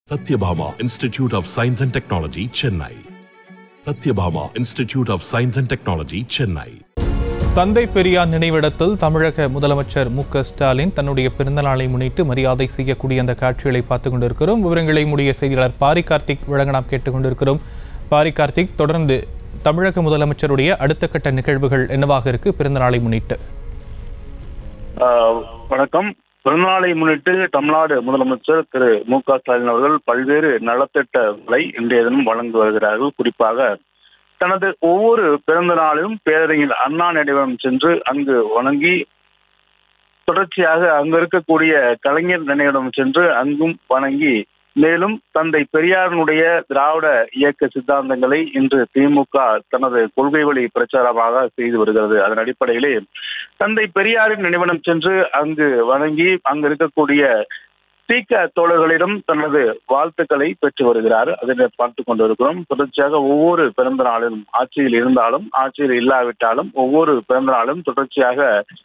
Satyabhama Institute of Science and Technology, Chennai. Satyabhama Institute of Science and Technology, Chennai. தந்தை பெரியார் நினைவிடத்தில் தமிழக முதலமைச்சர் மு க ஸ்டாலின் தன்னுடைய பிறந்தநாளை முன்னிட்டு மரியாதை செய்யக்கூடிய அந்த காட்சிகளை பார்த்துக் கொண்டிருக்கிறோம் விவரங்களை முடிய செய்தியாளர் பாரி கார்த்திக் வழங்க நாம் கேட்டுக்கொண்டிருக்கிறோம் பாரி கார்த்திக் தொடர்ந்து தமிழக முதலமைச்சருடைய அடுத்த கட்ட நிகழ்வுகள் என்னவாக இருக்கு பிறந்தநாளை முன்னிட்டு ஆஹ் வணக்கம் பிறந்தநாளை முன்னிட்டு தமிழ்நாடு முதலமைச்சர் திரு மு க ஸ்டாலின் அவர்கள் பல்வேறு நலத்திட்டங்களை இன்றைய தினம் வழங்கி வருகிறார்கள் குறிப்பாக தனது ஒவ்வொரு பிறந்த நாளிலும் பேரறிஞர் அண்ணா நினைவகம் சென்று அங்கு வணங்கி தொடர்ச்சியாக அங்கு இருக்கக்கூடிய கலைஞர் நினைவிடம் சென்று அங்கும் வணங்கி மேலும் தந்தை பெரியாரினுடைய திராவிட இயக்க சித்தாந்தங்களை இன்று திமுக தனது கொள்கை வழி பிரச்சாரமாக செய்து வருகிறது அதன் அடிப்படையிலே தந்தை பெரியாரின் நினைவிடம் சென்று அங்கு வணங்கி அங்கு இருக்கக்கூடிய தீக்க தோழர்களிடம் தனது வாழ்த்துக்களை பெற்று வருகிறார் அதனை பார்த்து கொண்டிருக்கிறோம் தொடர்ச்சியாக ஒவ்வொரு பிறந்த நாளிலும் ஆட்சியில் இருந்தாலும் ஆட்சியில் இல்லாவிட்டாலும் ஒவ்வொரு பிறந்த நாளும் தொடர்ச்சியாக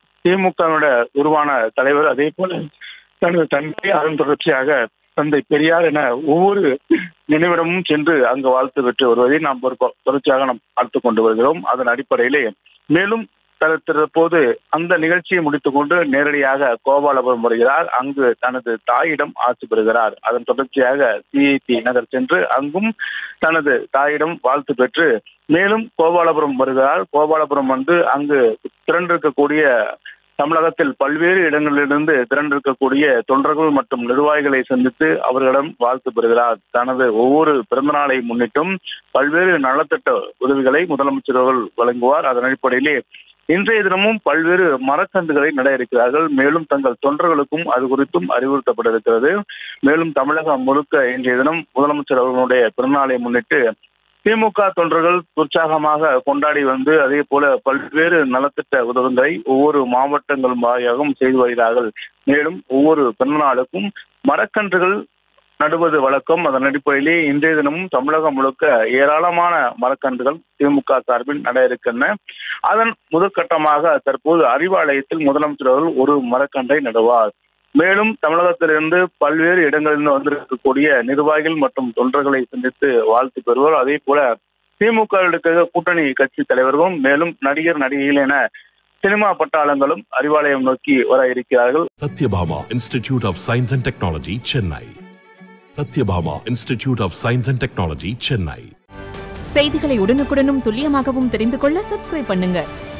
திமுக உருவான தலைவர் அதே போல தனது தந்தை அதன் தொடர்ச்சியாக தந்தை பெரியார் என ஒவ்வொரு நினைவிடமும் சென்று அங்கு வாழ்த்து பெற்று வருவதை நாம் ஒரு ப- தொடர்ச்சியாக நாம் பார்த்து கொண்டு வருகிறோம் அதன் அடிப்படையிலே மேலும் தற்போது அந்த நிகழ்ச்சியை முடித்துக்கொண்டு நேரடியாக கோபாலபுரம் வருகிறார் அங்கு தனது தாயிடம் ஆசி பெறுகிறார் அதன் தொடர்ச்சியாக சிஐடி நகர் சென்று அங்கும் தனது தாயிடம் வாழ்த்து பெற்று மேலும் கோபாலபுரம் வருகிறார் கோபாலபுரம் வந்து அங்கு திரண்டிருக்கக்கூடிய தமிழகத்தில் பல்வேறு இடங்களிலிருந்து திரண்டிருக்கக்கூடிய தொண்டர்கள் மற்றும் நிர்வாகிகளை சந்தித்து அவர்களிடம் வாழ்த்து பெறுகிறார் தனது ஒவ்வொரு பிறந்தநாளை முன்னிட்டும் பல்வேறு நலத்திட்ட உதவிகளை முதலமைச்சர் அவர்கள் வழங்குவார் அதன் அடிப்படையிலே இன்றைய தினமும் பல்வேறு மரக்கன்றுகளை நட இருக்கிறார்கள் மேலும் தங்கள் தொண்டர்களுக்கும் அது குறித்தும் அறிவுறுத்தப்பட இருக்கிறது மேலும் தமிழகம் முழுக்க இன்றைய தினம் முதலமைச்சர் அவர்களுடைய பிறந்தநாளை முன்னிட்டு திமுக தொண்டர்கள் உற்சாகமாக கொண்டாடி வந்து அதே போல பல்வேறு நலத்திட்ட உதவிகளை ஒவ்வொரு மாவட்டங்கள் வாரியாகவும் செய்து வருகிறார்கள் மேலும் ஒவ்வொரு பிறந்தநாளுக்கும் மரக்கன்றுகள் நடுவது வழக்கம் அதன் அடிப்படையிலே இன்றைய தினமும் தமிழகம் முழுக்க ஏராளமான மரக்கன்றுகள் திமுக சார்பில் நட இருக்கின்றன அதன் முதற்கட்டமாக தற்போது அறிவாலயத்தில் முதலமைச்சர் அவர்கள் ஒரு மரக்கன்றை நடுவார் மேலும் தமிழகத்திலிருந்து பல்வேறு இடங்களிலிருந்து வந்திருக்கக்கூடிய நிர்வாகிகள் மற்றும் தொண்டர்களை சந்தித்து வாழ்த்து பெறுவார் அதே போல திமுக கூட்டணி கட்சி தலைவர்களும் மேலும் நடிகர் நடிகைகள் என சினிமா பட்டாளங்களும் அறிவாலயம் நோக்கி வர இருக்கிறார்கள் Satyabhama Institute of Science and Technology, Chennai. Satyabhama Institute of Science and Technology, Chennai. செய்திகளை உடனுக்குடனும் துல்லியமாகவும் தெரிந்து கொள்ள சப்ஸ்கிரைப் பண்ணுங்க